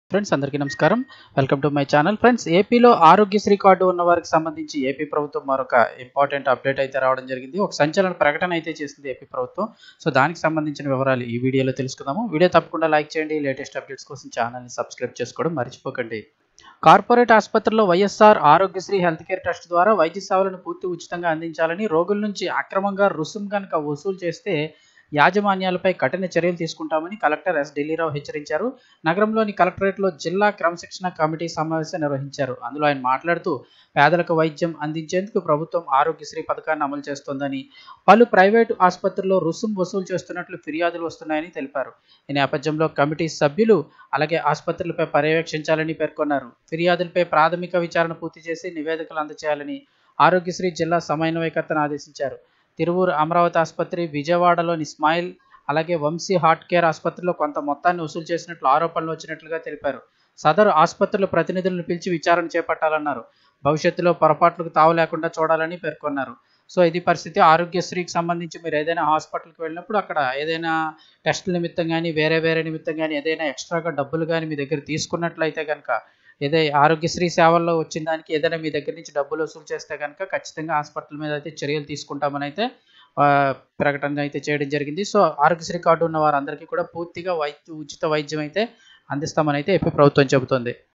friends అందరికీ నమస్కారం welcome to my channel friends ఏపీలో ఆరోగ్యశ్రీ కార్డు ఉన్న వారికి సంబంధించి ఏపీ ప్రభుత్వం మరొక ఇంపార్టెంట్ అప్డేట్ అయితే రావడం జరిగింది ఒక సంచలన ప్రకటన అయితే చేసింది ఏపీ ప్రభుత్వం సో దానికి సంబంధించిన వివరాలు ఈ వీడియోలో తెలుసుకుందాము వీడియో తప్పకుండా లైక్ చేయండి లేటెస్ట్ అప్డేట్స్ కోసం ఛానల్ని సబ్స్క్రైబ్ చేసుకోవడం మర్చిపోకండి కార్పొరేట్ ఆసుపత్రుల్లో YSR Aarogyasri health care trust ద్వారా వైద్య సేవలను పూర్తి ఉచితంగా అందించాలని రోగుల నుంచి అక్రమంగా రుసుం కనుక వసూలు చేస్తే యాజమాన్యాలపై కఠిన చర్యలు తీసుకుంటామని కలెక్టర్ ఎస్ ఢిల్లీరావు హెచ్చరించారు నగరంలోని కలెక్టరేట్లో జిల్లా క్రమశిక్షణ కమిటీ సమావేశం నిర్వహించారు అందులో ఆయన మాట్లాడుతూ పేదలకు వైద్యం అందించేందుకు ప్రభుత్వం ఆరోగ్యశ్రీ పథకాన్ని అమలు చేస్తోందని పలు ప్రైవేటు ఆసుపత్రుల్లో రుసుం వసూలు చేస్తున్నట్లు ఫిర్యాదులు వస్తున్నాయని తెలిపారు ఈ నేపథ్యంలో కమిటీ సభ్యులు అలాగే ఆసుపత్రులపై పర్యవేక్షించాలని పేర్కొన్నారు ఫిర్యాదులపై ప్రాథమిక విచారణ పూర్తి చేసి నివేదికలు అందజేయాలని ఆరోగ్యశ్రీ జిల్లా సమన్వయకర్తను ఆదేశించారు తిరువూరు అమరావతి ఆసుపత్రి విజయవాడలోని స్మైల్ అలాగే వంశీ హార్ట్ కేర్ ఆసుపత్రిలో కొంత మొత్తాన్ని వసూలు చేసినట్లు ఆరోపణలు వచ్చినట్లుగా తెలిపారు సదరు ఆసుపత్రుల ప్రతినిధులను పిలిచి విచారణ చేపట్టాలన్నారు భవిష్యత్తులో పొరపాట్లకు తావు లేకుండా చూడాలని పేర్కొన్నారు సో ఇది పరిస్థితి ఆరోగ్యశ్రీకి సంబంధించి మీరు ఏదైనా హాస్పిటల్కి వెళ్ళినప్పుడు అక్కడ ఏదైనా టెస్టుల నిమిత్తం కానీ వేరే వేరే నిమిత్తం కానీ ఏదైనా ఎక్స్ట్రాగా డబ్బులు కానీ మీ దగ్గర తీసుకున్నట్లయితే కనుక ఏదో ఆరోగ్యశ్రీ సేవల్లో వచ్చిన దానికి ఏదైనా మీ దగ్గర నుంచి డబ్బులు వసూలు చేస్తే కనుక ఖచ్చితంగా హాస్పిటల్ మీద అయితే చర్యలు తీసుకుంటామని అయితే ప్రకటన అయితే చేయడం జరిగింది సో ఆరోగ్యశ్రీ కార్డు ఉన్న వారందరికీ కూడా పూర్తిగా వైద్య ఉచిత వైద్యం అయితే అందిస్తామని అయితే ఏపీ ప్రభుత్వం చెబుతుంది